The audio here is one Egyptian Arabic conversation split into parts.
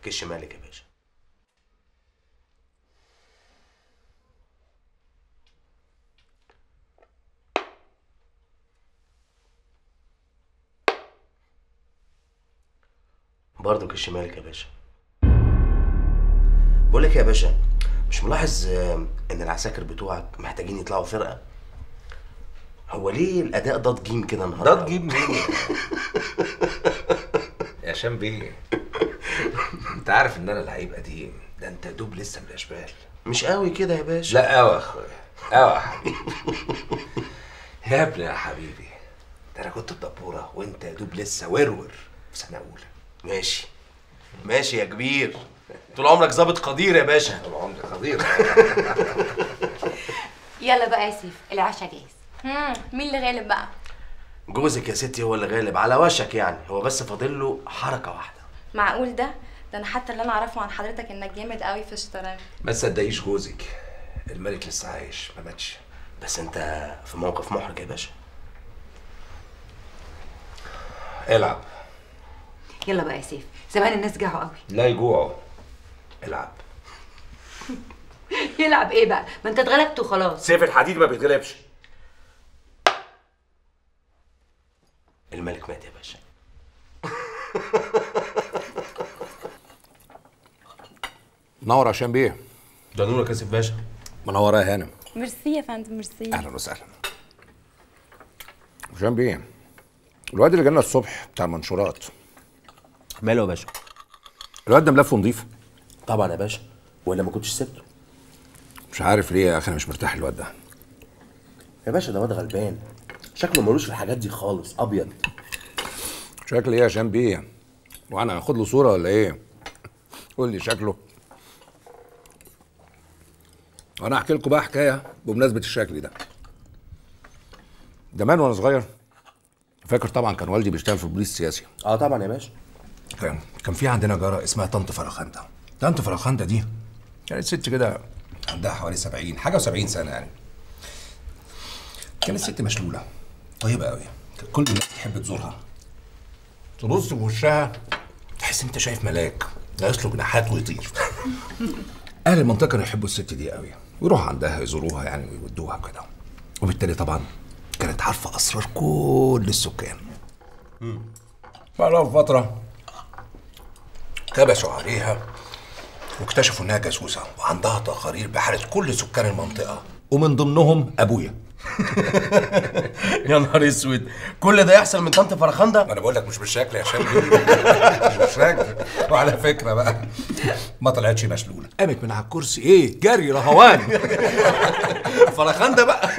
كش مالك يا باشا برضه كش مالك يا باشا بقول لك يا باشا مش ملاحظ آه، ان العساكر بتوعك محتاجين يطلعوا فرقه هو ليه الاداء ضاد جيم كده النهارده ضاد جيم مين يا هشام بيه انت عارف ان انا لعيب قديم ده انت دوب لسه من الاشبال مش قوي كده يا باشا لا قوي يا اخويا قوي يا حبيبي يا ابني يا حبيبي ده انا كنت بدبوره وانت يا دوب لسه ورور في سنه اولى ماشي ماشي يا كبير طول عمرك ظابط قدير يا باشا طول عمري خطير يلا بقى يا سيف العشاء جاهز مم. مين اللي غالب بقى جوزك يا ستي هو اللي غالب على وشك يعني هو بس فاضل له حركه واحده معقول ده ده انا حتى اللي انا اعرفه عن حضرتك انك جامد قوي في الشطرنج ما تصدقيش جوزك الملك لسه عايش ما ماتش بس انت في موقف محرج يا باشا العب يلا بقى يا سيف زمان الناس جاعوا قوي لا يجوعوا العب يلعب ايه بقى ما انت اتغلبت وخلاص سيف الحديد ما بيتغلبش الملك مات يا باشا منور هشام بيه ده نورك يا سيف باشا منوره يا هانم ميرسي يا فندم ميرسي اهلا وسهلا هشام بيه الواد اللي جالنا الصبح بتاع المنشورات ماله يا باشا الواد ده ملفه نضيف طبعا يا باشا ولا ما كنتش سبته مش عارف ليه يا اخي انا مش مرتاح الواد ده يا باشا ده واد غلبان شكله ملوش في الحاجات دي خالص ابيض شكل ايه يا هشام بيه وانا هاخد له صوره ولا ايه قول لي شكله وانا احكي لكم بقى حكايه بمناسبه الشكل ده زمان وانا صغير فاكر طبعا كان والدي بيشتغل في البوليس السياسي اه طبعا يا باشا كان كان في عندنا جاره اسمها طنط فرخنده طنط فرخنده دي كانت ست كده عندها حوالي 70 حاجه و70 سنه يعني كانت ست مشلوله طيبه قوي كان كل الناس تحب تزورها تبص في وشها تحس انت شايف ملاك ناقص له جناحات ويطير اهل المنطقه كانوا يحبوا الست دي قوي ويروحوا عندها يزوروها يعني ويودوها كده وبالتالي طبعا كانت عارفه اسرار كل السكان بعدها بفتره كبسوا عليها واكتشفوا انها جاسوسه وعندها تقارير بحاله كل سكان المنطقه ومن ضمنهم ابويا يا نهار اسود كل ده يحصل من طنط فرخنده انا بقول لك مش بالشكل يا هشام مش بالشكل وعلى فكره بقى ما طلعتش مشلوله قامت من على الكرسي ايه جري رهوان فرخنده بقى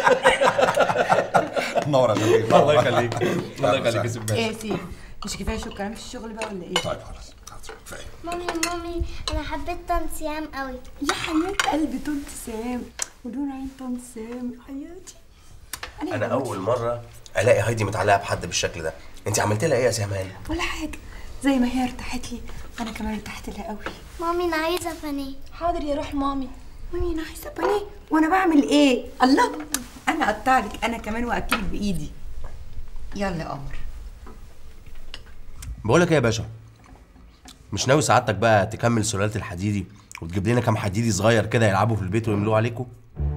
نور يا شباب الله يخليك الله يخليك يا سيف ايه باشا يا سيف مش كفايه شو الكلام في الشغل بقى ولا ايه طيب خلاص كفايه مامي مامي انا حبيت طنط سيام قوي يا حياة قلبي طنط سام ودون عين طنط سام يا حياتي انا اول مره الاقي هايدي متعلقه بحد بالشكل ده انت عملت لها ايه يا سهمان ولا حاجه زي ما هي ارتاحت لي انا كمان ارتحت لها قوي مامي انا عايزه بانيه حاضر يا روح مامي مامي انا عايزه بانيه وانا بعمل ايه الله انا اقطع لك انا كمان واكلك بايدي يلا يا قمر بقول لك ايه يا باشا مش ناوي سعادتك بقى تكمل سلاله الحديدي وتجيب لنا كام حديدي صغير كده يلعبوا في البيت ويملوه عليكم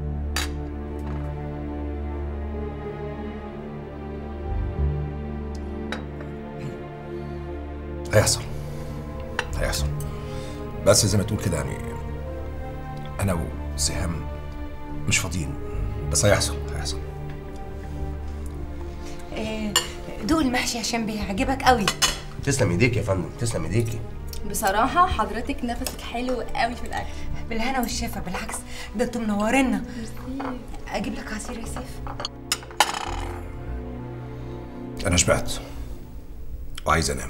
هيحصل هيحصل بس زي ما تقول كده يعني انا وسهام مش فاضيين بس هيحصل هيحصل إيه دوق المحشي عشان بيعجبك قوي تسلم ايديك يا فندم تسلم ايديكي بصراحه حضرتك نفسك حلو قوي في الاكل بالهنا والشفا بالعكس ده انتوا منورينا اجيب لك عصير يا سيف انا شبعت وعايز انام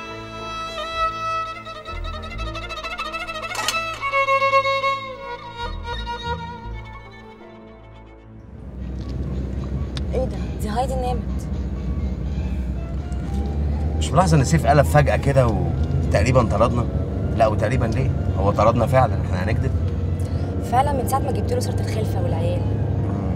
ايه ده دي هايدي نامت مش ملاحظ ان سيف قلب فجاه كده وتقريبا طردنا لا وتقريبا ليه هو طردنا فعلا احنا هنكذب فعلا من ساعه ما جبت له سيره الخلفه والعيال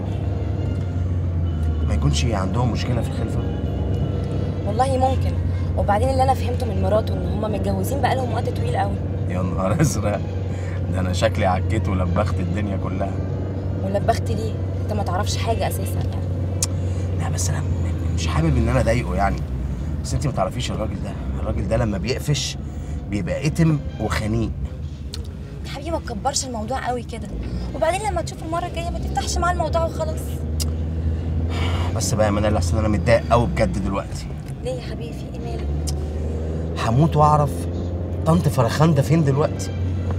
ما يكونش عندهم مشكله في الخلفه والله ممكن وبعدين اللي انا فهمته من مراته ان هما متجوزين بقالهم وقت طويل قوي يا نهار ازرق ده انا شكلي عكيت ولبخت الدنيا كلها ولبخت ليه انت ما تعرفش حاجه اساسا يعني لا بس انا م- مش حابب ان انا اضايقه يعني بس انت ما تعرفيش الراجل ده الراجل ده لما بيقفش بيبقى اتم وخنيق يا حبيبي ما تكبرش الموضوع قوي كده وبعدين لما تشوف المره الجايه ما تفتحش معاه الموضوع وخلاص بس بقى يا منال اصل انا متضايق قوي بجد دلوقتي ليه يا حبيبي في ايه مالك هموت واعرف طنط فرخان ده فين دلوقتي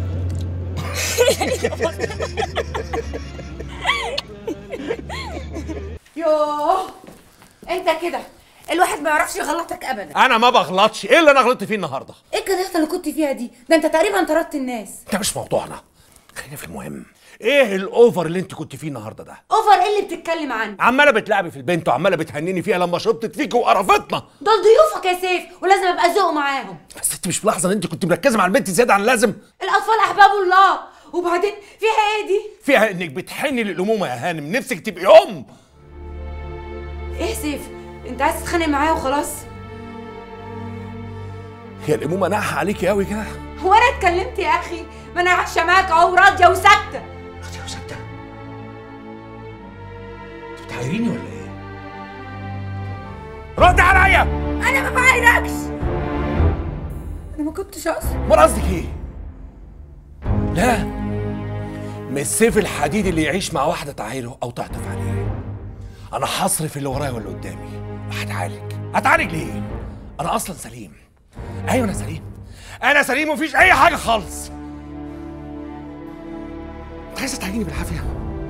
يوه انت كده الواحد ما يعرفش يغلطك ابدا انا ما بغلطش ايه اللي انا غلطت فيه النهارده ايه الكدهه اللي كنت فيها دي ده انت تقريبا طردت الناس ده مش موضوعنا خلينا في المهم ايه الاوفر اللي انت كنت فيه النهارده ده اوفر ايه اللي بتتكلم عنه عماله بتلعبي في البنت وعماله بتهنيني فيها لما شطت فيك وقرفتنا دول ضيوفك يا سيف ولازم ابقى ذوق معاهم بس انت مش ملاحظه ان انت كنت مركزه مع البنت زياده عن اللازم الاطفال احباب الله وبعدين فيها ايه دي فيها انك بتحني للامومه يا هانم نفسك تبقي ام ايه يا سيف انت عايز تتخانق معايا وخلاص هي الامومه ناحه عليكي قوي كده هو انا اتكلمت يا اخي ما انا عايشه معاك اهو راضيه وساكته راضيه وساكته انت بتعايريني ولا ايه رد عليا انا ما بعايركش انا ما كنتش اقصد امال قصدك ايه لا مش سيف الحديد اللي يعيش مع واحده تعايره او تعطف عليه انا هصرف اللي ورايا واللي قدامي هتعالج هتعالج ليه انا اصلا سليم ايوه انا سليم انا سليم ومفيش اي حاجه خالص انت عايزه تعجيني بالعافيه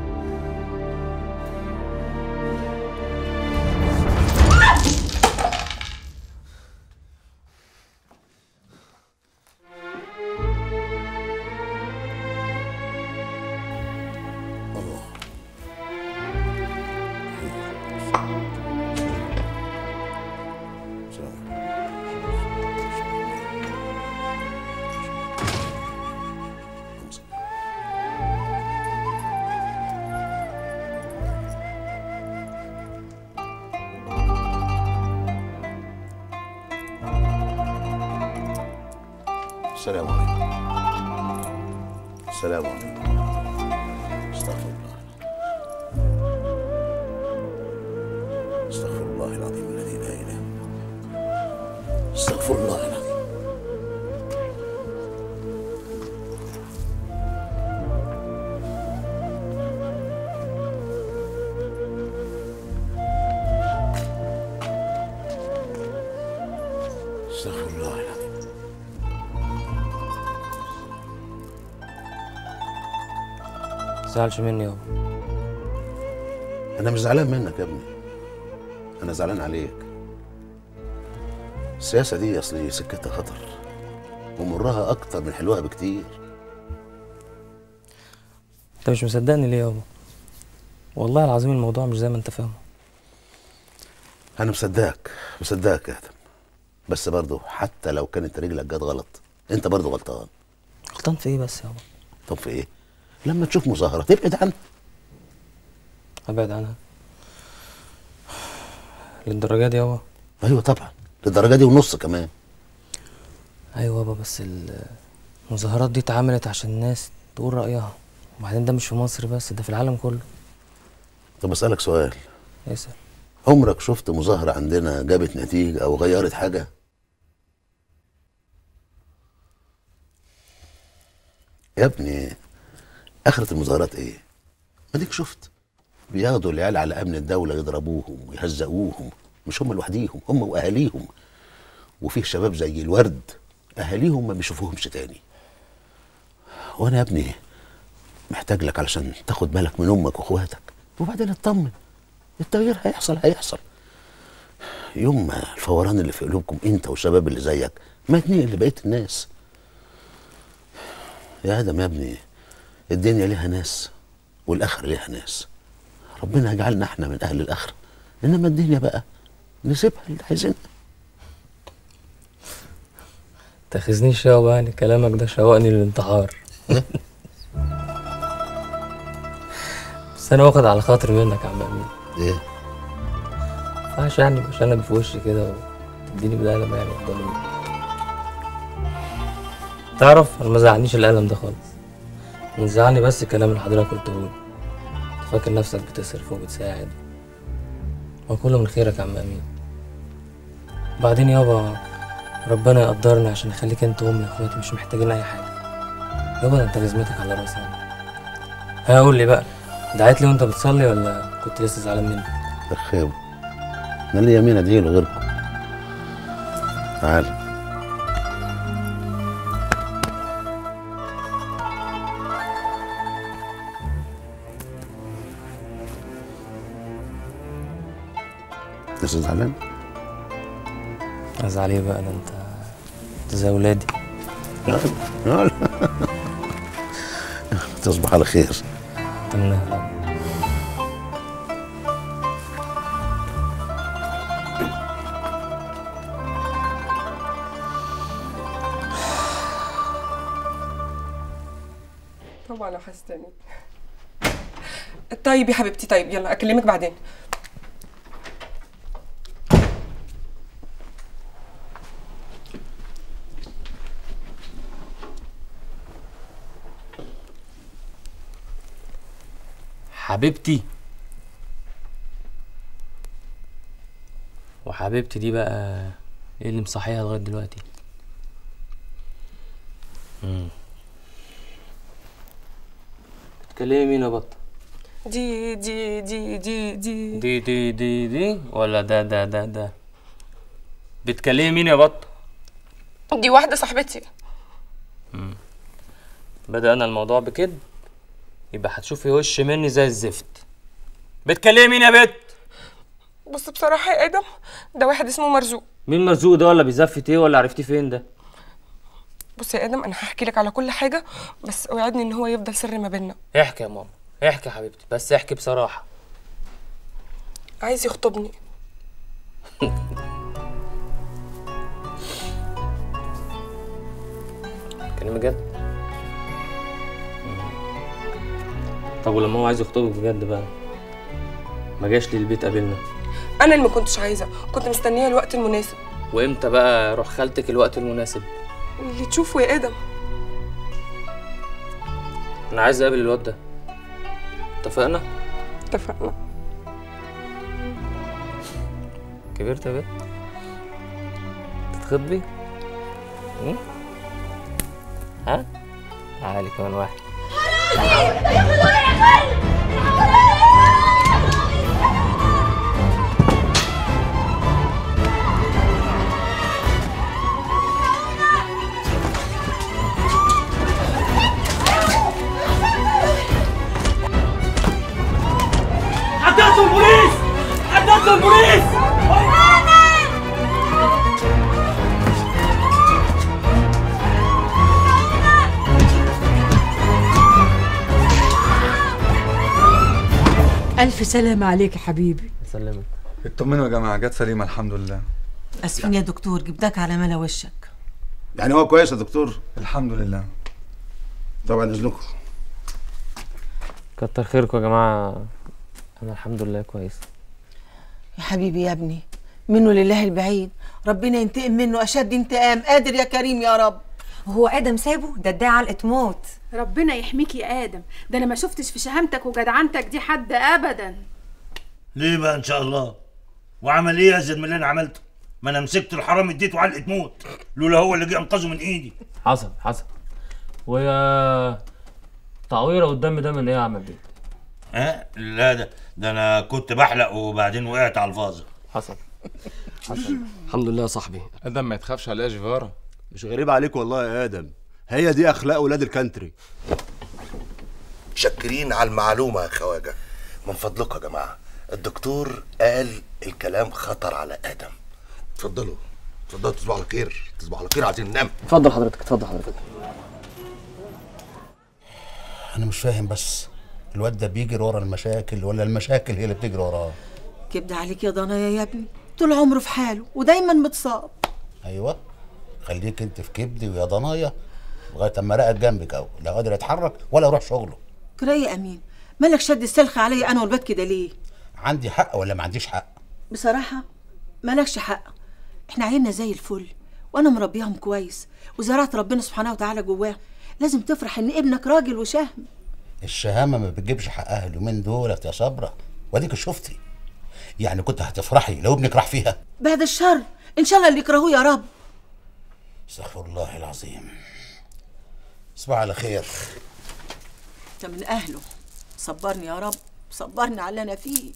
السلام عليكم السلام عليكم استغفر الله استغفر الله العظيم الذي لا اله الا هو استغفر الله العظيم استغفر الله العظيم تزعلش مني يابا انا مش زعلان منك يا ابني انا زعلان عليك السياسه دي اصلي سكتها خطر ومرها اكتر من حلوها بكتير انت مش مصدقني ليه يابا والله العظيم الموضوع مش زي ما انت فاهمه انا مصدقك مصدقك يا ادم بس برضه حتى لو كانت رجلك جت غلط انت برضه غلطان غلطان في ايه بس يابا طب في ايه لما تشوف مظاهره تبعد عنها ابعد عنها للدرجه دي يابا ايوه طبعا للدرجه دي ونص كمان ايوه يابا بس المظاهرات دي اتعملت عشان الناس تقول رايها وبعدين ده مش في مصر بس ده في العالم كله طب اسالك سؤال اسال عمرك شفت مظاهره عندنا جابت نتيجه او غيرت حاجه يا ابني اخرة المظاهرات ايه اديك شفت بياخدوا العيال على امن الدوله يضربوهم ويهزقوهم مش هم لوحديهم هم واهاليهم وفيه شباب زي الورد اهاليهم ما بيشوفوهمش تاني وانا يا ابني محتاج لك علشان تاخد بالك من امك واخواتك وبعدين اطمن التغيير هيحصل هيحصل يوم ما الفوران اللي في قلوبكم انت والشباب اللي زيك ما يتنقل لبقيه الناس يا ادم يا ابني الدنيا ليها ناس والاخره ليها ناس ربنا يجعلنا احنا من اهل الاخره انما الدنيا بقى نسيبها اللي عايزينها تاخذنيش يابا يعني كلامك ده شوقني للانتحار بس انا واخد على خاطري منك يا عم امين ايه ينفعش يعني مش انا في وشي كده تديني بالقلم يعني قدام مين تعرف انا ما زعلنيش القلم ده خالص من زعلني بس الكلام اللي حضرتك قلته لي أنت فاكر نفسك بتصرف وبتساعد هو كله من خيرك يا عم امين بعدين يابا ربنا يقدرني عشان يخليك انت وامي واخواتي مش محتاجين اي حاجه يابا ده انت جزمتك على راسي يعني ها قول لي بقى دعيت لي وانت بتصلي ولا كنت لسه زعلان مني رخام انا ليا مين ادعي له غيركم تعال لسه زعلان ازعل ايه بقى ده انت انت زي ولادي يلا. تصبح على خير تمام طبعا وحشتني طيب يا حبيبتي طيب يلا اكلمك بعدين حبيبتي وحبيبتي دي بقى ايه اللي مصحيها لغايه دلوقتي امم بتكلمي مين يا بطه دي دي دي دي دي دي دي دي دي ولا ده ده ده ده بتكلمي مين يا بطه دي واحده صاحبتي بدأنا الموضوع بكده يبقى هتشوفي وش مني زي الزفت بتكلمي مين يا بت بص بصراحه يا ادم ده واحد اسمه مرزوق مين مرزوق ده ولا بيزفت ايه ولا عرفتيه فين ده بص يا ادم انا هحكي لك على كل حاجه بس اوعدني ان هو يفضل سر ما بيننا احكي يا ماما احكي يا حبيبتي بس احكي بصراحه عايز يخطبني كلمة جد طب ولما هو عايز يخطبك بجد بقى ما جاش لي البيت قابلنا انا اللي ما كنتش عايزه كنت مستنيه الوقت المناسب وامتى بقى روح خالتك الوقت المناسب اللي تشوفه يا ادم انا عايز اقابل الواد ده اتفقنا اتفقنا كبرت يا بت تتخطبي م? ها تعالي كمان واحد حددتوا البوليس حددتوا البوليس ألف سلامة عليك يا حبيبي سلمك اطمنوا يا جماعه جت سليمه الحمد لله أسفين يا دكتور جبدك على ملا وشك يعني هو كويس يا دكتور الحمد لله طبعا اذنكم كتر خيركم يا جماعه انا الحمد لله كويس يا حبيبي يا ابني منه لله البعيد ربنا ينتقم منه أشد انتقام قادر يا كريم يا رب هو ادم سابه ده ادعي علقه موت ربنا يحميك يا ادم ده انا ما شفتش في شهامتك وجدعنتك دي حد ابدا ليه بقى ان شاء الله وعمل ايه ازيد من اللي انا عملته ما انا مسكت الحرام اديته علقه موت لولا هو اللي جه انقذه من ايدي حصل حصل ويا تعويره قدامي ده من ايه يا عم البيت ها لا ده ده انا كنت بحلق وبعدين وقعت على الفازه حصل حصل الحمد لله يا صاحبي ادم ما تخافش عليها جيفارا مش غريب عليك والله يا ادم هي دي اخلاق ولاد الكانتري شاكرين على المعلومة يا خواجة من فضلكم يا جماعة الدكتور قال الكلام خطر على آدم اتفضلوا اتفضلوا تصبحوا على خير تصبحوا على خير عايزين ننام اتفضل حضرتك اتفضل حضرتك انا مش فاهم بس الواد ده بيجري ورا المشاكل ولا المشاكل هي اللي بتجري وراه كبد عليك يا ضنايا يا ابني طول عمره في حاله ودايما متصاب ايوه خليك انت في كبدي ويا ضنايا لغايه اما رقد جنبك اهو لا قادر يتحرك ولا يروح شغله كراي يا امين مالك شد السلخ عليا انا والبات كده ليه عندي حق ولا ما عنديش حق بصراحه مالكش حق احنا عيلنا زي الفل وانا مربيهم كويس وزرعت ربنا سبحانه وتعالى جواهم لازم تفرح ان ابنك راجل وشهم الشهامه ما بتجيبش حقها اليومين دولت يا صبره واديك شفتي يعني كنت هتفرحي لو ابنك راح فيها بعد الشر ان شاء الله اللي يكرهوه يا رب استغفر الله العظيم صباح على خير انت من اهله صبرني يا رب صبرني على اللي انا فيه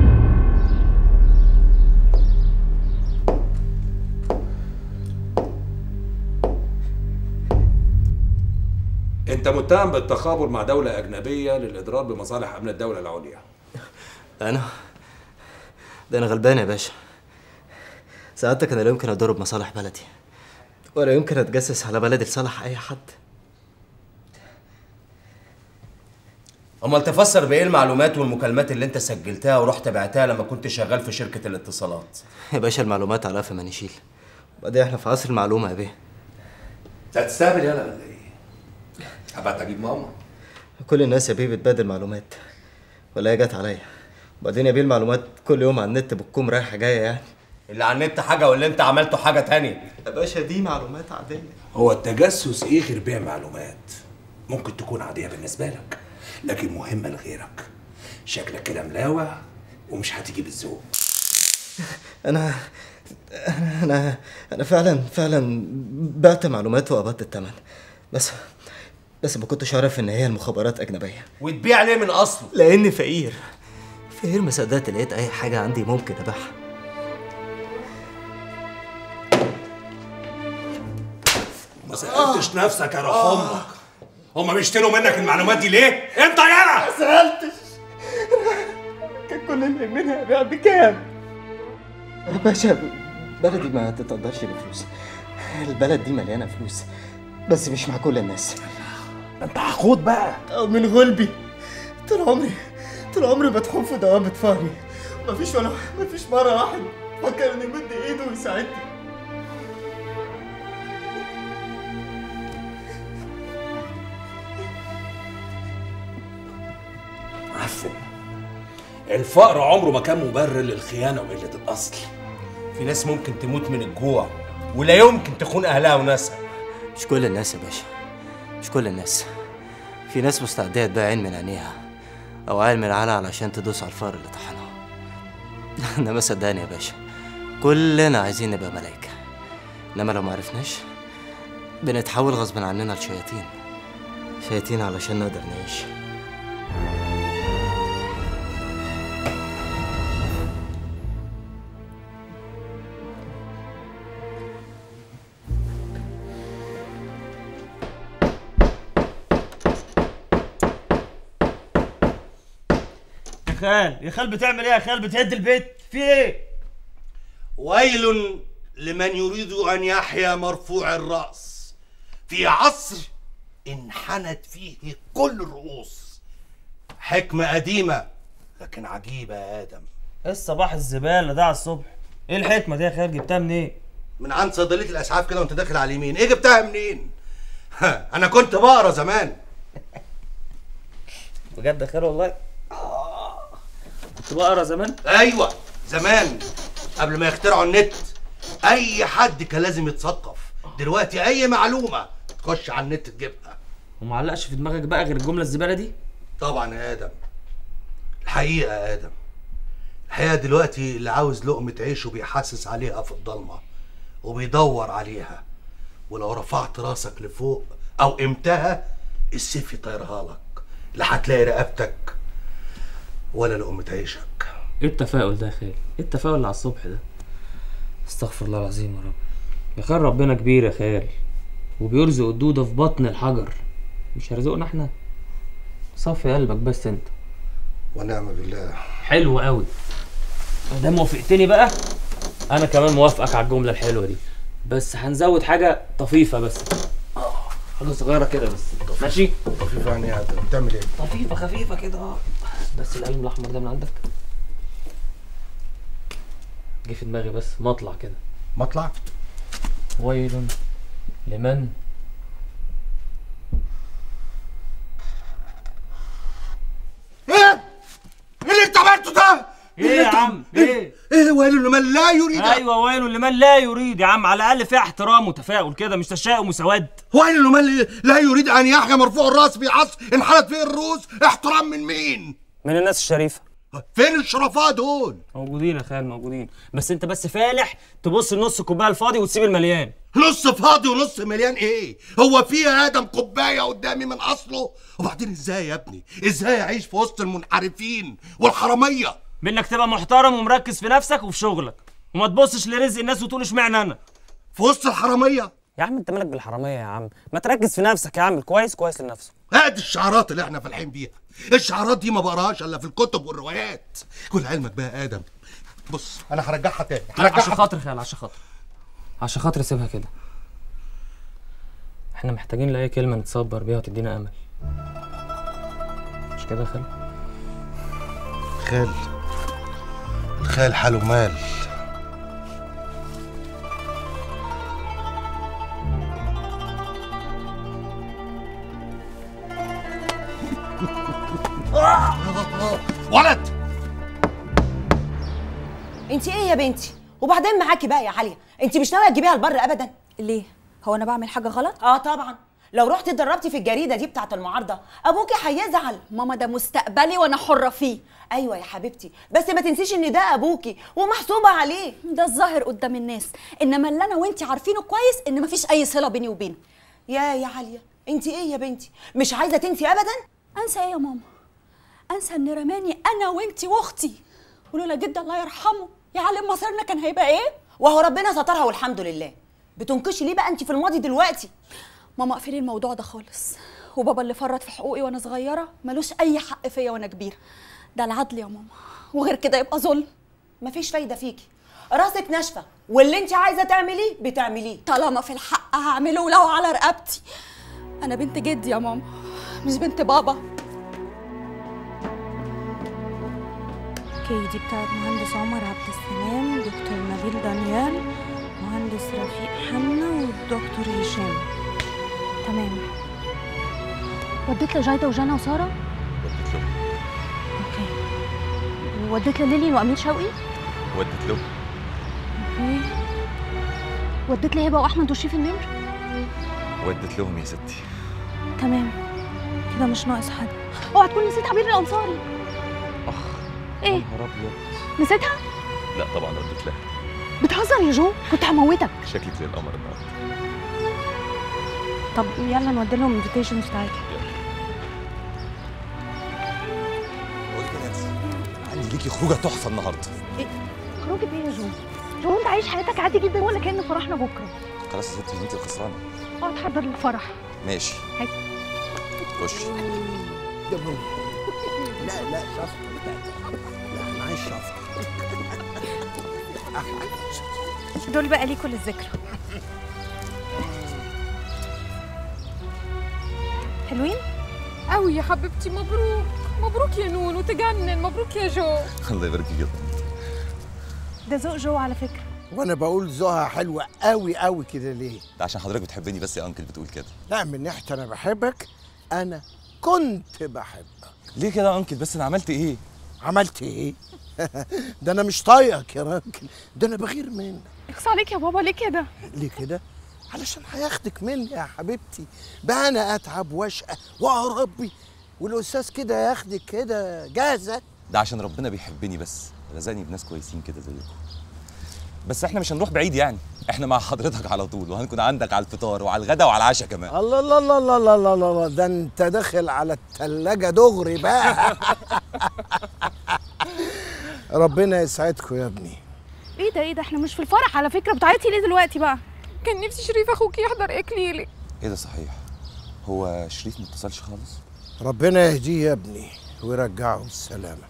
انت متهم بالتخابر مع دولة أجنبية للإضرار بمصالح أمن الدولة العليا انا ده انا غلبان يا باشا سعادتك انا لا يمكن اضرب مصالح بلدي ولا يمكن اتجسس على بلدي لصالح اي حد امال تفسر بايه المعلومات والمكالمات اللي انت سجلتها ورحت بعتها لما كنت شغال في شركه الاتصالات يا باشا المعلومات على قفا ما نشيل وبعدين احنا في عصر المعلومه يا بيه انت هتستهبل يالا ولا ايه؟ هبعت اجيب ماما كل الناس يا بيه بتبادل معلومات ولا هي جت عليا وبعدين يا بيه المعلومات كل يوم على النت بتكون رايحه جايه يعني اللي على النت حاجه واللي انت عملته حاجه تانية يا باشا دي معلومات عاديه هو التجسس ايه غير بيع معلومات ممكن تكون عاديه بالنسبه لك لكن مهمه لغيرك شكلك كده ملاوع ومش هتيجي بالذوق انا انا انا انا فعلا فعلا بعت معلومات وقبضت الثمن بس بس ما كنتش عارف ان هي المخابرات اجنبيه وتبيع ليه من اصله لاني فقير فقير ما صدقت لقيت اي حاجه عندي ممكن ابيعها ما سالتش نفسك يا روح امك هما بيشتروا منك المعلومات دي ليه؟ انت يالا ما سالتش كان كل اللي منها ابيع بكام يا باشا بلدي ما تتقدرش بفلوس البلد دي مليانه فلوس بس مش مع كل الناس انت حقود بقى من غلبي طول عمري طول عمري بدخل في دوامة فقري مفيش ولا مفيش مرة واحد فكر انه يمد ايده ويساعدني عفن الفقر عمره ما كان مبرر للخيانه وقله الاصل في ناس ممكن تموت من الجوع ولا يمكن تخون اهلها وناسها مش كل الناس يا باشا مش كل الناس في ناس مستعدة تبيع عين من عينيها أو عين من عالة علشان تدوس على الفار اللي طحنها إنما صدقني يا باشا كلنا عايزين نبقى ملايكة إنما لو معرفناش بنتحول غصب عننا لشياطين شياطين علشان نقدر نعيش يا خال يا خال بتعمل ايه يا خال بتهد البيت في ايه ويل لمن يريد ان يحيا مرفوع الراس في عصر انحنت فيه كل الرؤوس حكمه قديمه لكن عجيبه يا ادم ايه الصباح الزباله ده على الصبح ايه الحكمه دي يا خال جبتها منين من عند صيدليه الاسعاف كده وانت داخل على اليمين ايه جبتها منين ها، انا كنت بقرا زمان بجد يا خال والله كنت بقرا زمان ايوه زمان قبل ما يخترعوا النت اي حد كان لازم يتثقف دلوقتي اي معلومه تخش على النت تجيبها ومعلقش في دماغك بقى غير الجمله الزباله دي طبعا يا ادم الحقيقه يا ادم الحقيقه دلوقتي اللي عاوز لقمه عيشه بيحسس عليها في الضلمه وبيدور عليها ولو رفعت راسك لفوق او قمتها السيف يطيرها لك لا هتلاقي رقبتك ولا لقمه عيشك ايه التفاؤل ده يا خال؟ ايه التفاؤل اللي على الصبح ده؟ استغفر الله العظيم يا رب يا خال ربنا كبير يا خال وبيرزق الدودة في بطن الحجر مش هيرزقنا احنا صفي قلبك بس انت ونعم بالله حلو قوي ما دام وافقتني بقى انا كمان موافقك على الجمله الحلوه دي بس هنزود حاجه طفيفه بس حاجه صغيره كده بس ماشي طفيفه يعني يا ادم بتعمل ايه طفيفه خفيفه كده اه بس القلم الاحمر ده من عندك جه في دماغي بس مطلع كده مطلع ويل لمن ايه ايه اللي انت عملته ده ايه يا عم ايه ايه ويل لمن لا يريد ايوه ويل لمن لا يريد يا عم على الاقل فيها احترام وتفاؤل كده مش تشاؤم وسواد ويل لمن لا يريد ان يحيا مرفوع الراس في عصر انحلت فيه الرؤوس احترام من مين من الناس الشريفه فين الشرفاء دول موجودين يا خال موجودين بس انت بس فالح تبص لنص الكوبايه الفاضي وتسيب المليان نص فاضي ونص مليان ايه هو في يا ادم كوبايه قدامي من اصله وبعدين ازاي يا ابني ازاي اعيش في وسط المنحرفين والحراميه بانك تبقى محترم ومركز في نفسك وفي شغلك وما تبصش لرزق الناس وتقول اشمعنى انا في وسط الحراميه يا عم انت مالك بالحراميه يا عم ما تركز في نفسك يا عم كويس كويس لنفسك ادي الشعارات اللي احنا فالحين بيها الشعارات دي ما بقراهاش الا في الكتب والروايات كل علمك بقى يا ادم بص انا هرجعها تاني لا، عشان هرجعها خاطر خال عشان خاطر عشان خاطر سيبها كده احنا محتاجين لاي كلمه نتصبر بيها وتدينا امل مش كده يا خال خال الخال حاله مال ولد انت ايه يا بنتي وبعدين معاكي بقى يا عليا انت مش ناويه تجيبيها البر ابدا ليه هو انا بعمل حاجه غلط اه طبعا لو رحتي اتدربتي في الجريده دي بتاعه المعارضه ابوكي هيزعل ماما ده مستقبلي وانا حره فيه ايوه يا حبيبتي بس ما تنسيش ان ده ابوكي ومحسوبه عليه ده الظاهر قدام الناس انما اللي انا وانتي عارفينه كويس ان مفيش اي صله بيني وبينه يا يا عليا انت ايه يا بنتي مش عايزه تنسي ابدا انسى ايه يا ماما انسى ان رماني انا وانتي واختي ولولا جدي الله يرحمه يعلم مصيرنا كان هيبقى ايه وهو ربنا سترها والحمد لله بتنكشي ليه بقى انت في الماضي دلوقتي ماما اقفلي الموضوع ده خالص وبابا اللي فرط في حقوقي وانا صغيره ملوش اي حق فيا وانا كبيره ده العدل يا ماما وغير كده يبقى ظلم مفيش فايده فيكي راسك ناشفه واللي انت عايزه تعمليه بتعمليه طالما في الحق هعمله ولو على رقبتي انا بنت جدي يا ماما مش بنت بابا اوكي دي بتاعت مهندس عمر عبد السلام دكتور نبيل دانيال مهندس رفيق حنا والدكتور هشام تمام وديت لجايدة وجانا وسارة ودت له اوكي وديت لليلي وأمير شوقي ودت له اوكي وديت لهبة وأحمد وشريف النمر ودت لهم يا ستي تمام كده مش ناقص حد اوعى تكون نسيت عبير الأنصاري اخ ايه نهار ابيض نسيتها لا طبعا ودت لها بتهزر يا جو كنت هموتك شكلك زي القمر النهارده طب يلا نودي لهم انفيتيشنز بتاعتي بقول لك يا نانسي عندي ليكي خروجه تحفه النهارده خروجة ايه يا جو؟ جو انت عايش حياتك عادي جدا ولا كأن فرحنا بكره خلاص يا ستي انت الخسرانه اقعد حضر للفرح ماشي هاي خشي لا لا شفط لا انا عايز شفط دول بقى ليكوا للذكرى حلوين؟ قوي يا حبيبتي مبروك مبروك يا نونو تجنن مبروك يا جو الله يبارك فيك ده ذوق جو على فكرة وانا بقول ذوقها حلوه قوي قوي كده ليه ده عشان حضرتك بتحبني بس يا انكل بتقول كده لا من ناحيه انا بحبك انا كنت بحبك ليه كده يا انكل بس انا عملت ايه عملت ايه ده انا مش طايقك يا راجل ده انا بغير منك اخص عليك يا بابا ليه كده؟ ليه كده علشان هياخدك مني يا حبيبتي بقى انا اتعب واشقى واربي والاستاذ كده ياخدك كده جاهزه ده عشان ربنا بيحبني بس رزقني بناس كويسين كده زيكم بس احنا مش هنروح بعيد يعني احنا مع حضرتك على طول وهنكون عندك على الفطار وعلى الغدا وعلى العشاء كمان الله الله الله الله الله الله الله ده انت داخل على التلاجة دغري بقى ربنا يسعدكم يا ابني ايه ده ايه ده احنا مش في الفرح على فكرة بتعيطي ليه دلوقتي بقى؟ كان نفسي شريف اخوك يحضر اكليلي ايه ده صحيح هو شريف ما اتصلش خالص ربنا يهديه يا ابني ويرجعه بالسلامة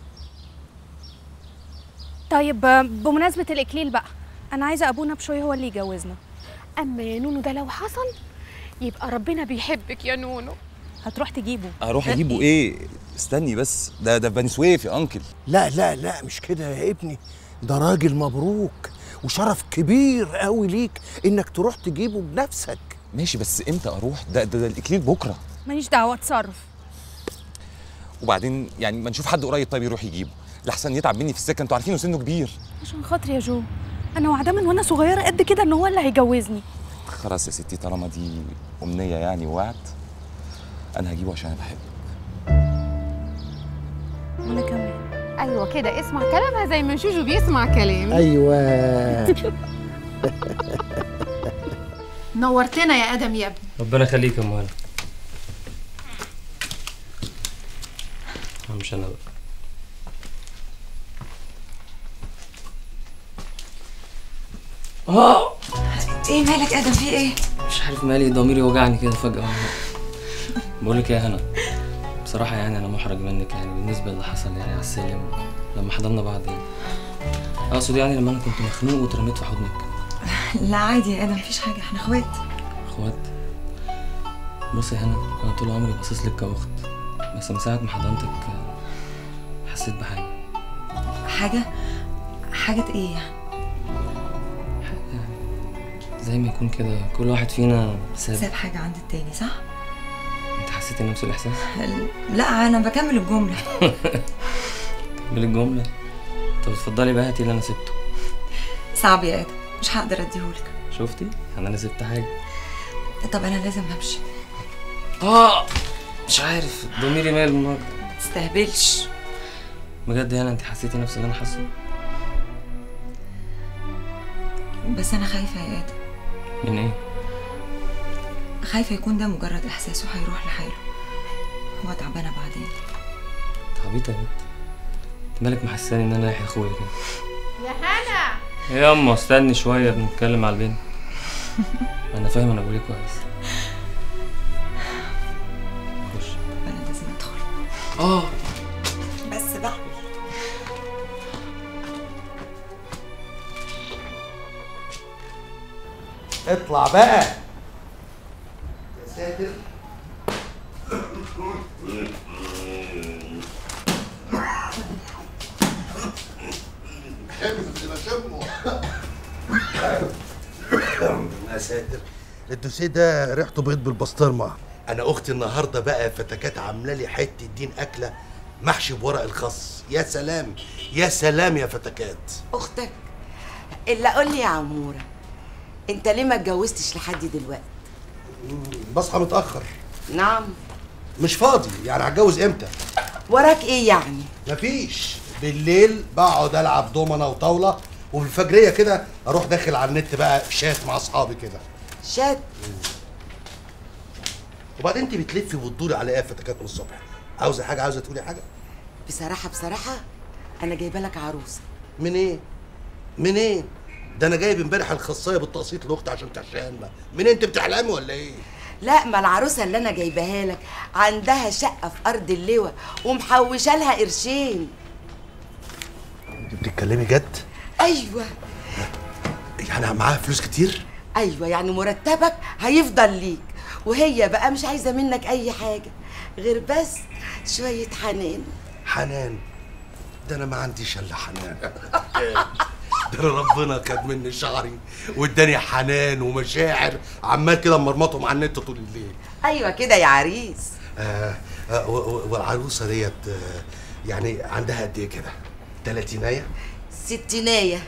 طيب آه، بمناسبة الإكليل بقى أنا عايزة أبونا بشوي هو اللي يجوزنا اما يا نونو ده لو حصل يبقى ربنا بيحبك يا نونو هتروح تجيبه اروح اجيبه ايه استني بس ده ده في بني سويف يا انكل لا لا لا مش كده يا ابني ده راجل مبروك وشرف كبير قوي ليك انك تروح تجيبه بنفسك ماشي بس امتى اروح ده ده, ده الاكليل بكره ماليش دعوة اتصرف وبعدين يعني ما نشوف حد قريب طيب يروح يجيبه لحسن يتعب مني في السكه انتوا عارفينه سنه كبير عشان خاطري يا جو انا وعده من وانا صغيره قد كده ان هو اللي هيجوزني خلاص يا ستي طالما دي امنيه يعني ووعد انا هجيبه عشان انا بحبه وانا كمان ايوه كده اسمع كلامها زي ما شوشو بيسمع كلامي ايوه نورتنا يا ادم يا ابني ربنا يخليك يا ام هلا مش انا بقى اه ايه مالك ادم في ايه مش عارف مالي ضميري وجعني كده فجأة بقول لك يا هنا بصراحة يعني أنا محرج منك يعني بالنسبة اللي حصل يعني على السلم لما حضرنا بعض يعني أقصد يعني لما أنا كنت مخنوق واترميت في حضنك لا عادي يا ادم مفيش حاجه احنا اخوات اخوات بصي يا هنا أنا طول عمري باصص لك كأخت بس من ساعة ما حضنتك آه، حسيت بحاجة حاجه حاجه ايه يعني زي ما يكون كده كل واحد فينا ساب ساب حاجه عند التاني صح أنت حسيتي نفس الإحساس؟ لا انا بكمل الجمله بالجملة طب اتفضلي بقى هاتي اللي أنا سبته صعب يا ادم مش هقدر اديهولك شفتي؟ يعني أنا سبت حاجة طب انا لازم امشي آه مش عارف ضميري مال النهارده تستهبلش بجد يعني انت حسيتي نفس اللي انا حاسه بس انا خايفه يا ادم من ايه خايفه يكون ده مجرد احساس وهيروح لحاله هو تعبانه بعدين تعبيطه يا بنت انت مالك محساني ان انا يحيى اخويا كده يا هنا يا اما استني شويه بنتكلم على البنت انا فاهم انا بقول ايه كويس خش انا لازم ادخل اه بس بقى اطلع بقى يا ساتر يا ساتر الدوسيه ده ريحته بيض بالبسطرمه انا اختي النهارده بقى فتكات عامله لي حته دين اكله محشي بورق الخس يا سلام يا سلام يا فتكات اختك الا قول لي يا عموره انت ليه ما اتجوزتش لحد دلوقتي بصحى متاخر نعم مش فاضي يعني هتجوز امتى وراك ايه يعني مفيش بالليل بقعد العب دومنه وطاوله وفي الفجريه كده اروح داخل على النت بقى شات مع اصحابي كده شات وبعدين انت بتلفي وتدوري على ايه يا فتكات من الصبح عاوزه حاجه عاوزه تقولي حاجه بصراحه بصراحه انا جايبه لك عروسه منين منين ده انا جايب امبارح الخصايه بالتقسيط لاختي عشان تحشيها لنا منين انت بتحلمي ولا ايه لا ما العروسه اللي انا جايباها لك عندها شقه في ارض اللواء ومحوشه لها قرشين انت بتتكلمي جد ايوه يعني معاها فلوس كتير ايوه يعني مرتبك هيفضل ليك وهي بقى مش عايزه منك اي حاجه غير بس شويه حنان حنان ده انا ما عنديش الا حنان ده أنا ربنا خد مني شعري واداني حنان ومشاعر عمال كده مرمطهم على النت طول الليل ايوه كده يا عريس آه آه و- و- والعروسه ديت آه يعني عندها قد ايه كده؟ تلاتينايه؟ ستينايه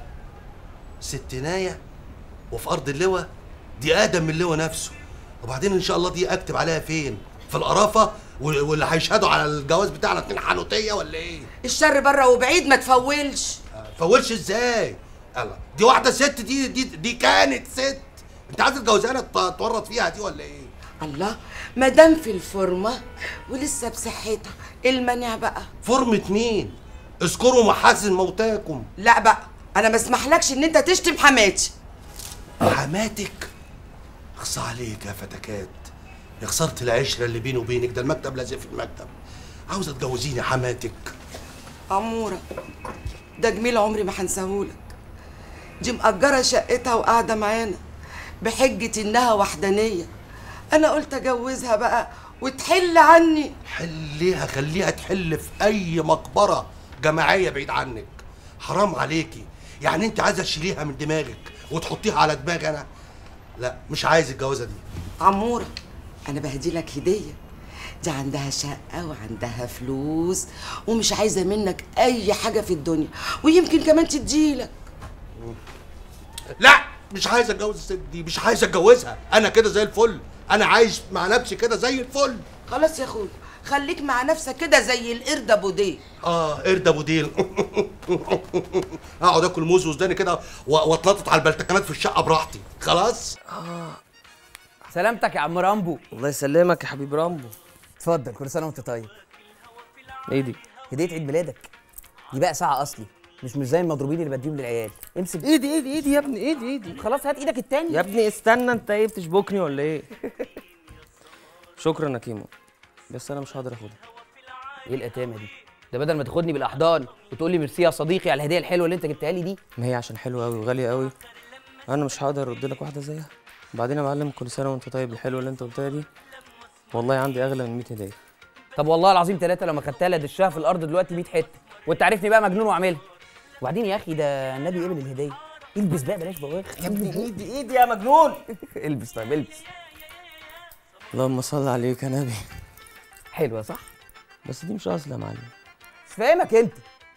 ستينايه وفي ارض اللواء دي ادم من اللواء نفسه وبعدين ان شاء الله دي اكتب عليها فين؟ في القرافه وال- واللي هيشهدوا على الجواز بتاعنا اتنين حنوتيه ولا ايه؟ الشر بره وبعيد ما تفولش فولش ازاي؟ الله دي واحده ست دي دي دي كانت ست انت عايز الجوزانه تت- تورط فيها دي ولا ايه؟ الله ما دام في الفورمه ولسه بصحتها المانع بقى فورمة مين؟ اذكروا محاسن موتاكم لا بقى انا ما اسمحلكش ان انت تشتم حماتي حماتك اخصى عليك يا فتكات يا خسرت العشرة اللي بيني وبينك ده المكتب لازق في المكتب عاوزة تجوزيني حماتك عموره ده جميل عمري ما هنساهولك دي مأجرة شقتها وقاعدة معانا بحجة إنها وحدانية أنا قلت أجوزها بقى وتحل عني حليها خليها تحل في أي مقبرة جماعية بعيد عنك حرام عليكي يعني أنت عايزة تشيليها من دماغك وتحطيها على دماغي أنا لا مش عايز الجوازة دي عمورة أنا بهدي لك هدية دي عندها شقة وعندها فلوس ومش عايزة منك أي حاجة في الدنيا ويمكن كمان تديلك لا مش عايز اتجوز الست دي مش عايز اتجوزها انا كده زي الفل انا عايش مع نفسي كده زي الفل خلاص يا اخويا خليك مع نفسك كده زي القرد ابو ديل اه قرد ابو ديل اقعد اكل موز وسوداني كده و- واتنطط على البلتكنات في الشقه براحتي خلاص سلامتك يا عم رامبو الله يسلمك يا حبيب رامبو اتفضل كل سنه وانت طيب ايه دي هديه عيد ميلادك دي بقى ساعه اصلي مش مش زي المضروبين اللي بديهم للعيال امسك ايدي ايدي ايدي يا ابني ايدي ايدي خلاص هات ايدك التاني يا ابني استنى انت ايه بتشبكني ولا ايه شكرا يا كيمو بس انا مش هقدر اخدها ايه الاتامه دي ده بدل ما تاخدني بالاحضان وتقول لي ميرسي يا صديقي على الهديه الحلوه اللي انت جبتها لي دي ما هي عشان حلوه قوي وغاليه قوي انا مش هقدر ارد لك واحده زيها وبعدين يا معلم كل سنه وانت طيب الحلوه اللي انت قلتها دي والله عندي اغلى من 100 هديه طب والله العظيم ثلاثه لما خدتها لدشها في الارض دلوقتي 100 حته وانت عارفني بقى مجنون واعملها وبعدين يا اخي ده النبي قبل الهديه البس بقى بلاش بواخ يا ابني ايدي ايدي يا مجنون البس طيب البس اللهم صل عليك يا نبي حلوه صح بس دي مش اصل يا معلم مش فاهمك انت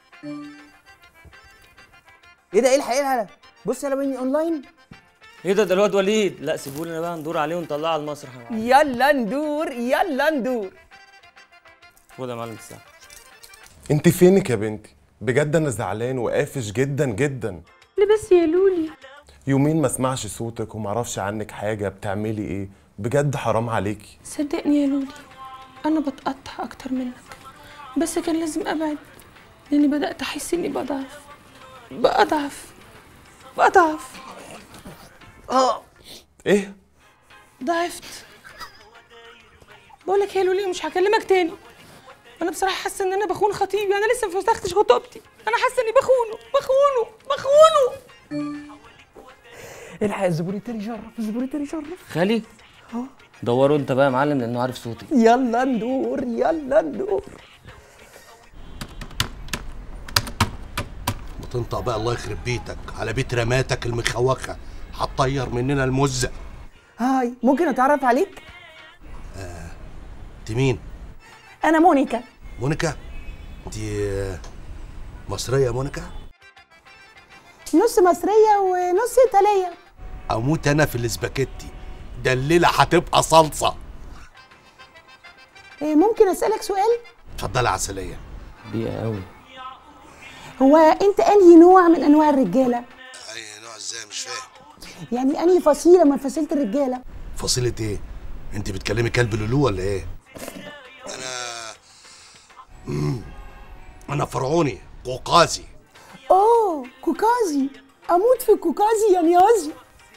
ايه ده ايه الحقيقه بص يا مني اونلاين ايه ده ده الواد وليد لا سيبولنا بقى ندور عليه ونطلعه على المسرح يا معلم يلا ندور يلا ندور خد يا معلم الساعه انت فينك يا بنتي بجد انا زعلان وقافش جدا جدا ليه بس يا لولي يومين ما اسمعش صوتك وما اعرفش عنك حاجه بتعملي ايه بجد حرام عليكي صدقني يا لولي انا بتقطع اكتر منك بس كان لازم ابعد لاني بدات احس اني بضعف بضعف بضعف اه ايه ضعفت بقول لك يا لولي مش هكلمك تاني انا بصراحه حاسه ان انا بخون خطيبي انا لسه ما فسختش خطوبتي انا حاسه اني بخونه بخونه بخونه الحق الزبون التاني شرف الزبون التاني شرف خالي اه دوروا انت بقى يا معلم لانه عارف صوتي يلا ندور يلا ندور وتنطق بقى الله يخرب بيتك على بيت رماتك المخوخه هتطير مننا المزه هاي ممكن اتعرف عليك انت مين انا مونيكا مونيكا انت مصريه مونيكا نص مصريه ونص ايطاليه اموت انا في الاسباجيتي ده الليله هتبقى صلصه إيه، ممكن اسالك سؤال اتفضلي عسليه بيئه قوي هو انت انهي نوع من انواع الرجاله اي نوع ازاي مش فاهم يعني انهي فصيله من فصيله الرجاله فصيله ايه انت بتكلمي كلب لولو ولا ايه انا مم. انا فرعوني قوقازي اوه كوكازي اموت في كوكازي يا نيازي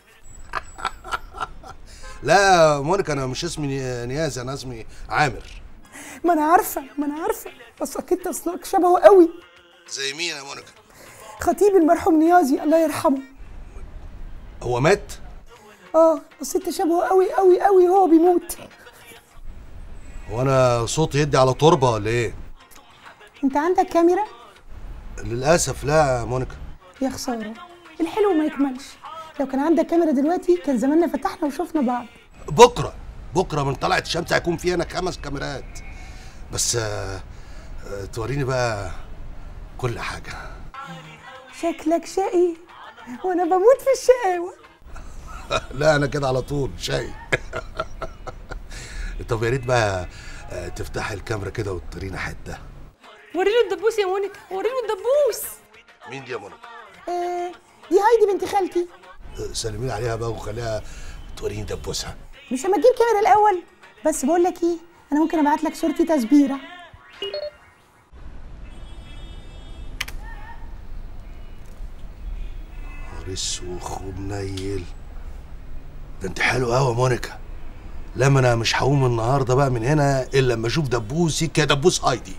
لا مونيكا انا مش اسمي ني- نيازي انا اسمي عامر ما انا عارفه ما انا عارفه بس اكيد اصلك شبهه قوي زي مين يا مونيكا خطيب المرحوم نيازي الله يرحمه هو مات اه بس انت شبهه قوي قوي قوي وهو بيموت هو انا صوتي يدي على تربه ولا ايه انت عندك كاميرا للاسف لا يا مونيكا يا خساره الحلو ما يكملش لو كان عندك كاميرا دلوقتي كان زماننا فتحنا وشفنا بعض بكره بكره من طلعت الشمس هيكون في هنا خمس كاميرات بس آه، آه، توريني بقى كل حاجه شكلك شقي وانا بموت في الشقاوه لا انا كده على طول شاي طب يا ريت بقى آه، تفتحي الكاميرا كده وتورينا حته وريله الدبوس يا مونيكا وريله الدبوس مين دي يا مونيكا آه دي هايدي بنت خالتي آه، سلمي لي عليها بقى وخليها توريني دبوسها مش هما تجيب كاميرا الاول بس بقول لك ايه انا ممكن ابعت لك صورتي تسبيره نهار اسوخ ومنيل ده انت حلو قوي يا مونيكا لما انا مش هقوم النهارده بقى من هنا الا لما اشوف دبوسي كدبوس هايدي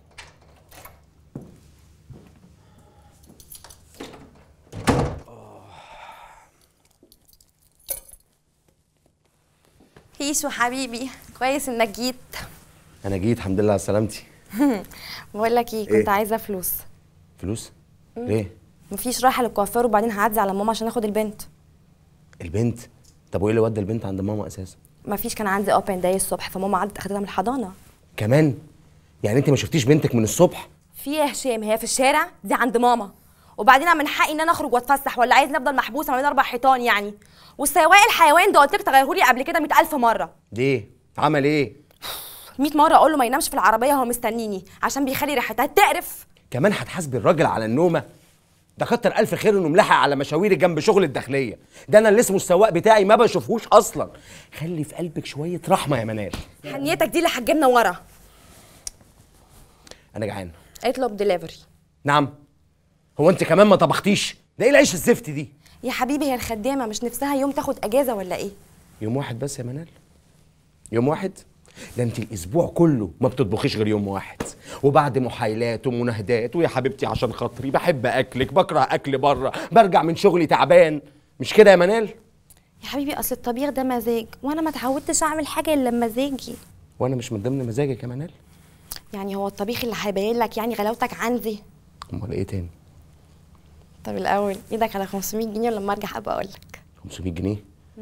هيشو حبيبي كويس انك جيت انا جيت الحمد لله على سلامتي بقول لك ايه كنت إيه؟ عايزه فلوس فلوس مم. ليه مفيش رايحه للكوافير وبعدين هعدي على ماما عشان اخد البنت البنت طب وايه اللي ودى البنت عند ماما اساسا مفيش كان عندي اوبن داي الصبح فماما عدت اخدتها من الحضانه كمان يعني انت ما شفتيش بنتك من الصبح في ايه يا هشام هي في الشارع دي عند ماما وبعدين أنا من حقي ان انا اخرج واتفسح ولا عايزني افضل محبوسه ما بين اربع حيطان يعني والسواق الحيوان ده قلت لك تغيرهولي قبل كده 100000 مره ليه عمل ايه 100 مره اقول له ما ينامش في العربيه هو مستنيني عشان بيخلي ريحتها تقرف كمان هتحاسبي الراجل على النومه ده كتر الف خير انه ملاحق على مشاويري جنب شغل الداخليه ده انا اللي اسمه السواق بتاعي ما بشوفهوش اصلا خلي في قلبك شويه رحمه يا منال حنيتك دي اللي هتجيبنا ورا انا جعان اطلب دليفري نعم هو انت كمان ما طبختيش ده ايه العيش الزفت دي يا حبيبي هي الخدامه مش نفسها يوم تاخد اجازه ولا ايه يوم واحد بس يا منال يوم واحد ده انت الاسبوع كله ما بتطبخيش غير يوم واحد وبعد محايلات ومناهدات ويا حبيبتي عشان خاطري بحب اكلك بكره اكل بره برجع من شغلي تعبان مش كده يا منال يا حبيبي اصل الطبيخ ده مزاج وانا ما اتعودتش اعمل حاجه الا بمزاجي وانا مش من ضمن مزاجك يا منال يعني هو الطبيخ اللي هيبين لك يعني غلاوتك عندي امال ايه تاني طب الاول ايدك على 500 جنيه ولما ارجع ابقى اقول لك 500 جنيه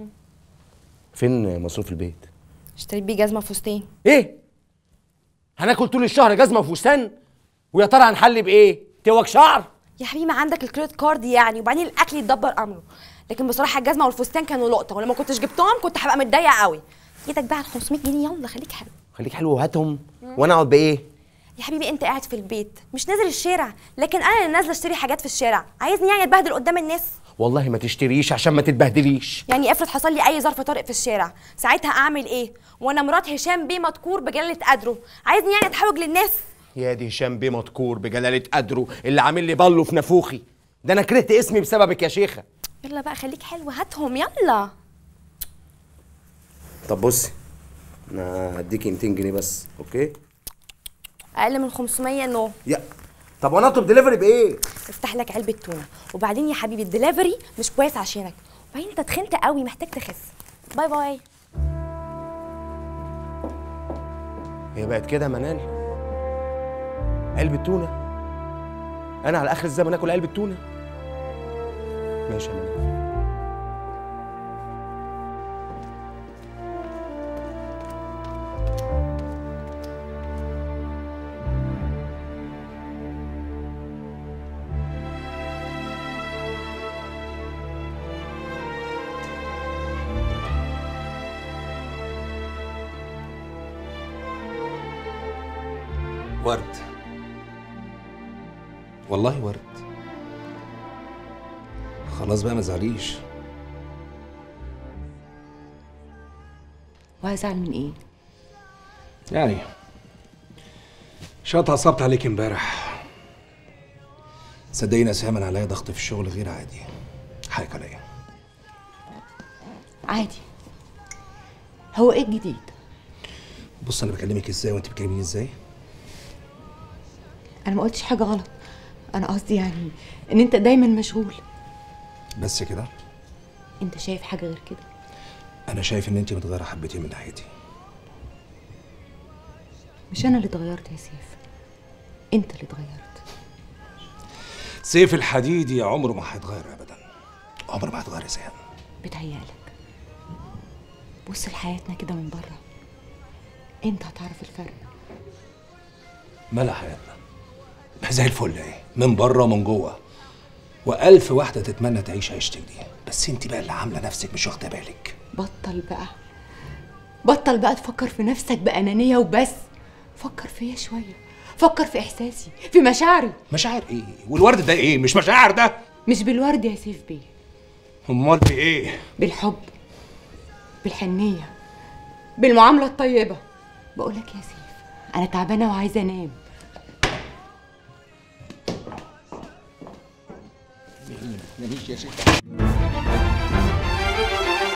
فين مصروف البيت اشتريت بيه جزمه فستان ايه هناكل طول الشهر جزمه وفستان ويا ترى هنحل بايه توك شعر يا حبيبي ما عندك الكريدت كارد يعني وبعدين الاكل يتدبر امره لكن بصراحه الجزمه والفستان كانوا لقطه ولما كنتش جبتهم كنت هبقى متضايقه قوي ايدك بقى على 500 جنيه يلا خليك حلو خليك حلو وهاتهم وانا اقعد بايه يا حبيبي انت قاعد في البيت مش نازل الشارع لكن انا اللي نازله اشتري حاجات في الشارع عايزني يعني اتبهدل قدام الناس والله ما تشتريش عشان ما تتبهدليش يعني افرض حصل لي اي ظرف طارئ في الشارع ساعتها اعمل ايه وانا مرات هشام بيه مذكور بجلاله قدره عايزني يعني اتحوج للناس يا دي هشام بيه مذكور بجلاله قدره اللي عامل لي بالو في نافوخي ده انا كرهت اسمي بسببك يا شيخه يلا بقى خليك حلو هاتهم يلا طب بصي انا هديكي 200 جنيه بس اوكي اقل من 500 نو يا طب وانا اطلب دليفري بايه افتح لك علبه تونه وبعدين يا حبيبي الدليفري مش كويس عشانك وبعدين انت تخنت قوي محتاج تخس باي باي هي بقت كده يا منال علبة تونة أنا على آخر الزمن آكل علبة تونة ماشي يا منال ورد والله ورد خلاص بقى ما تزعليش وهزعل من ايه يعني شاط عصبت عليك امبارح صدقيني يا سهام انا عليا ضغط في الشغل غير عادي حقك عليا عادي هو ايه الجديد بص انا بكلمك ازاي وانت بتكلميني ازاي انا ما قلتش حاجه غلط انا قصدي يعني ان انت دايما مشغول بس كده انت شايف حاجه غير كده انا شايف ان انت متغيره حبتين من ناحيتي مش انا اللي اتغيرت يا سيف انت اللي اتغيرت سيف الحديدي عمره ما هيتغير ابدا عمره ما هيتغير يا سهام بتهيألك بص لحياتنا كده من بره انت هتعرف الفرق مالها حياتنا ما زي الفل اهي من بره ومن جوه والف واحده تتمنى تعيش عيشتك دي بس انت بقى اللي عامله نفسك مش واخده بالك بطل بقى بطل بقى تفكر في نفسك بأنانية وبس فكر فيا شوية فكر في إحساسي في مشاعري مشاعر ايه والورد ده ايه مش مشاعر ده مش بالورد يا سيف بيه امال بايه بالحب بالحنية بالمعاملة الطيبة بقولك يا سيف أنا تعبانة وعايزة أنام ماليش يا شيخ